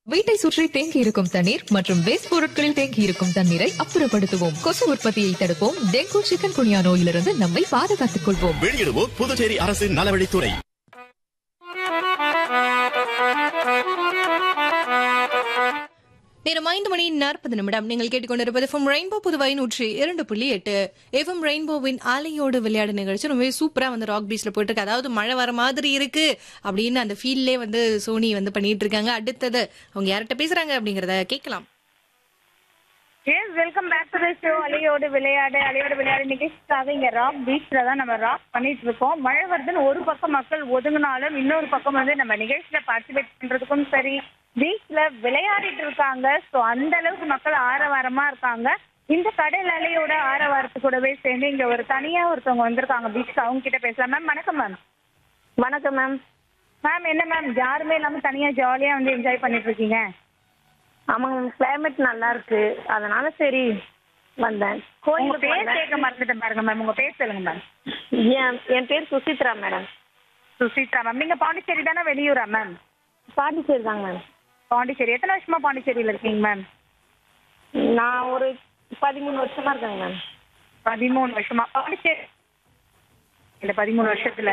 வீட்டை சுற்றி தேங்கி இருக்கும் தண்ணீர் மற்றும் வேஸ்ட் பொருட்களில் தேங்கி இருக்கும் தண்ணீரை அப்புறப்படுத்துவோம் கொசு உற்பத்தியை தடுப்போம் டெங்கு சிக்கன் குனியா நோயிலிருந்து நம்மை பாதுகாத்துக் கொள்வோம் வெளியிடுவோர் புதுச்சேரி அரசின் நலவழித்துறை நேரம் ஐந்து மணி நாற்பது நிமிடம் நீங்கள் கேட்டுக்கொண்டிருப்பது எஃப்எம் ரெயின்போ புதுவை நூற்றி இரண்டு புள்ளி எட்டு எஃப்எம் ரெயின்போவின் அலையோடு விளையாடு நிகழ்ச்சி ரொம்பவே சூப்பரா வந்து ராக் பீச்ல போயிட்டு இருக்கு அதாவது மழை வர மாதிரி இருக்கு அப்படின்னு அந்த ஃபீல்லே வந்து சோனி வந்து பண்ணிட்டு இருக்காங்க அடுத்தது அவங்க யார்கிட்ட பேசுறாங்க அப்படிங்கறத கேட்கலாம் yes welcome back to the show அலையோடு விளையாடு அலையோடு விளையாடு நிகழ்ச்சிக்காக இங்க ராக் பீச்ல தான் நம்ம ராக் பண்ணிட்டு இருக்கோம் மழை வருதுன்னு ஒரு பக்கம் மக்கள் ஒதுங்கினாலும் இன்னொரு பக்கம் வந்து நம்ம நிகழ்ச்சியில பார்ட்டிசிபேட் பண்றதுக்கும் சரி பீச்ல விளையாடிட்டு இருக்காங்க ஸோ அந்த அளவுக்கு மக்கள் ஆரவாரமா இருக்காங்க இந்த கடல் அலையோட ஆரவாரத்து கூடவே சேர்ந்து இங்க ஒரு தனியா ஒருத்தவங்க வந்திருக்காங்க பீச்சுக்கு அவங்க கிட்ட பேசலாம் மேம் வணக்கம் மேம் வணக்கம் மேம் மேம் என்ன மேம் யாருமே இல்லாம தனியா ஜாலியா வந்து என்ஜாய் பண்ணிட்டு இருக்கீங்க ஆமாங்க மேம் கிளைமேட் நல்லா இருக்கு அதனால சரி வந்தேன் உங்க கோயிலுக்கு பேர் வந்தேன். கேட்க மறந்துட்டேன் பாருங்க மேம் உங்க பேர் சொல்லுங்க மேம் என் என் பேர் சுசித்ரா மேடம் சுசித்ரா மேம் நீங்க பாண்டிச்சேரி தானே வெளியூரா மேம் பாண்டிச்சேரி தாங்க மேம் பாண்டிச்சேரி எத்தனை வருஷமா பாண்டிச்சேரியில இருக்கீங்க மேம் நான் ஒரு பதிமூணு வருஷமா இருக்கேங்க மேம் பதிமூணு வருஷமா பாண்டிச்சேரி இந்த பதிமூணு வருஷத்துல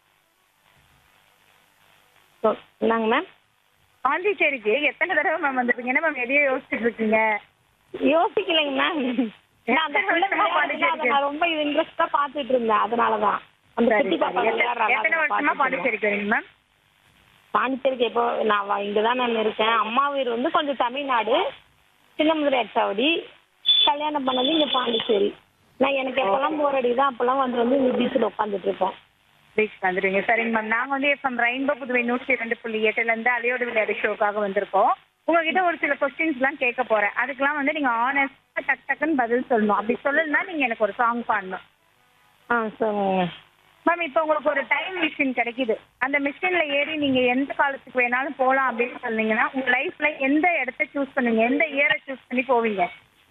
ஸோ என்னங்க மேம் பாண்டிச்சேரிக்கு எத்தனை தடவை மேம் வந்திருக்கீங்க என்ன மேம் எதையோ யோசிச்சுட்டு இருக்கீங்க யோசிக்கலைங்க மேம் ஏன்னா அந்த எத்தனை வருஷமா பிள்ளைங்க பாண்டிச்சேரிக்கு? அதை நான் ரொம்ப இன்ட்ரெஸ்டா பாத்துட்டு இருந்தேன் அதனாலதான் அந்த சரி, குட்டி பாப்பா சரி. எத்தனை- விளையாடுறாங்க, எத்தனை அதை வருஷமா பார்த்துட்டு இருந்தேன். பாண்டிச்சேரிக்கு வரீங்க மேம் பாண்டிச்சேரிக்கு எப்போ நான் வ- இங்கதான் நான் இருக்கேன் அம்மா வீடு வந்து கொஞ்சம் தமிழ்நாடு சின்னமுதிரை அச்சாவடி கல்யாணம் பண்ணது இங்க பாண்டிச்சேரி நான் எனக்கு எப்பெல்லாம் போர் அடிக்குதோ அப்பெல்லாம் வந்து வந்து இந்த பீச்சில் உட்காந்துட்டு இருப்பேன் பீச் வந்துருவீங்க சரிங்க மேம் நாங்க வந்து எஃப்எம் ரெயின்போ புதுவை நூற்றி இரண்டு புள்ளி எட்டுல இருந்து அலையோடு விளையாடு ஷோக்காக வந்திருக்கோம் உங்ககிட்ட ஒரு சில கொஸ்டின்ஸ் எல்லாம் கேட்க போறேன் அதுக்கெல்லாம் வந்து நீங்க ஆனஸ்டா டக் டக்குன்னு பதில் சொல்லணும் அப்படி சொல்லணும்னா நீங்க எனக்கு ஒரு சாங் பாடணும் ஆ சொல்லுங்க மேம் இப்போ உங்களுக்கு ஒரு டைம் மிஷின் கிடைக்குது அந்த மிஷின்ல ஏறி நீங்க எந்த காலத்துக்கு வேணாலும் போலாம் அப்படின்னு சொன்னீங்கன்னா உங்க லைஃப்ல எந்த இடத்த சூஸ் பண்ணுவீங்க எந்த இயரை சூஸ் பண்ணி போவீங்க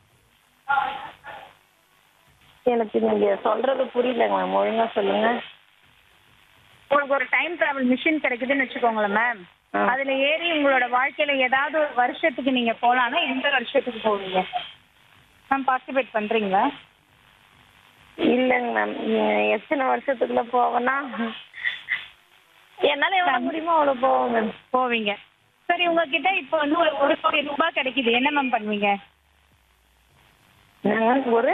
எனக்கு நீங்க சொல்றது புரியலங்க மேம் ஒழுங்கா சொல்லுங்க உங்களுக்கு ஒரு டைம் டிராவல் மிஷின் கிடைக்குதுன்னு வச்சுக்கோங்களேன் மேம் ஆ. அதுல ஏறி உங்களோட வாழ்க்கையில ஏதாவது ஒரு வருஷத்துக்கு நீங்க போலாம்னா எந்த வருஷத்துக்கு போவீங்க மேம் பார்ட்டிசிபேட் பண்றீங்களா இல்லைங்க மேம் எத்தனை வருஷத்துக்குள்ள போவேன்னா என்னால எவ்வளவு முடியுமோ அவ்வளவு போவோம் மேம் போவீங்க சரி உங்ககிட்ட இப்போ வந்து ஒரு ஒரு கோடி ரூபாய் கிடைக்குது என்ன மேம் பண்ணுவீங்க ஒரு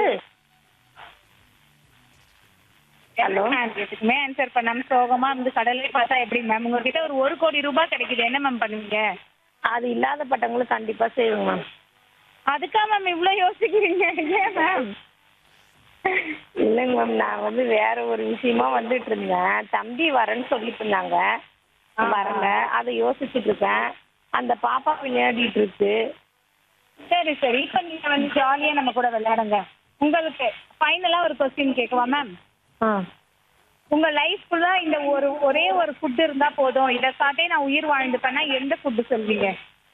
ஹலோ எதுக்குமே ஆன்சர் பண்ணாம சோகமா இருந்து கடலே பார்த்தா எப்படி மேம் உங்ககிட்ட ஒரு ஒரு கோடி ரூபாய் கிடைக்குது என்ன மேம் பண்ணுவீங்க அது இல்லாதப்பட்டவங்களுக்கு கண்டிப்பா செய்வோங்க மேம் அதுக்கா மேம் இவ்ளோ யோசிக்கிறீங்க ஏன் மேம் இல்லைங்க மேம் நான் வந்து வேற ஒரு விஷயமா வந்துட்டு இருந்தேன் தம்பி வரேன்னு சொல்லிட்டு இருந்தாங்க வரல அதை யோசிச்சுட்டு இருக்கேன் அந்த பாப்பா விளையாடிட்டு இருக்கு சரி சரி இப்போ நீங்க வந்து ஜாலியா நம்ம கூட விளையாடுங்க உங்களுக்கு ஃபைனலா ஒரு கொஸ்டின் கேட்கவா மேம் ஆ உங்க லைஃப் ஃபுல்லா இந்த ஒரு ஒரே ஒரு ஃபுட் இருந்தா போதும் இதை சாப்பிட்டே நான் உயிர் வாழ்ந்துப்பேன்னா எந்த ஃபுட் சொல்வீங்க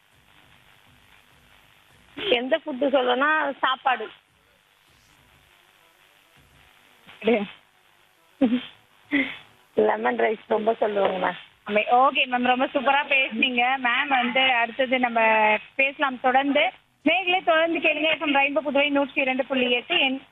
எந்த ஃபுட்டு சொல்லணும்னா சாப்பாடு லெமன் ரைஸ் ரொம்ப சொல்லுவாங்க மேம் ஓகே மேம் ரொம்ப சூப்பரா பேசுனீங்க மேம் வந்து அடுத்தது நம்ம பேசலாம் தொடர்ந்து மேகலே தொடர்ந்து கேளுங்க எஃப்எம் ரெயின்போ புதுவை நூற்றி இரண்டு புள்ளி எட்டு என்